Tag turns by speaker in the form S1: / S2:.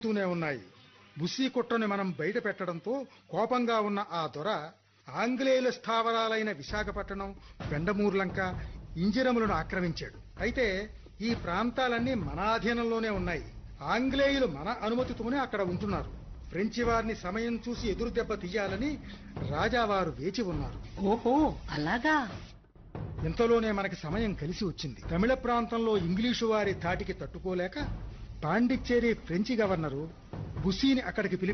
S1: తూనే ఉన్నాయి బుస్సీ కుట్రని మనం బయట పెట్టడంతో కోపంగా ఉన్న ఆ దొర ఆంగ్లేయుల స్థావరాలైన విశాఖపట్నం బెండమూర్లంక ఇంజిరములను ఆక్రమించాడు అయితే ఈ ప్రాంతాలన్నీ మన ఆధీనంలోనే ఉన్నాయి ఆంగ్లేయులు మన అనుమతితోనే అక్కడ ఉంటున్నారు ఫ్రెంచి వారిని సమయం చూసి ఎదురు దెబ్బ తీయాలని రాజావారు వేచి ఉన్నారు
S2: ఓహో అలాగా
S1: ఇంతలోనే మనకి సమయం కలిసి వచ్చింది తమిళ ప్రాంతంలో ఇంగ్లీషు వారి ధాటికి తట్టుకోలేక పాండిచ్చేరి ఫ్రెంచి గవర్నరు బుసీని అక్కడికి పిలిపి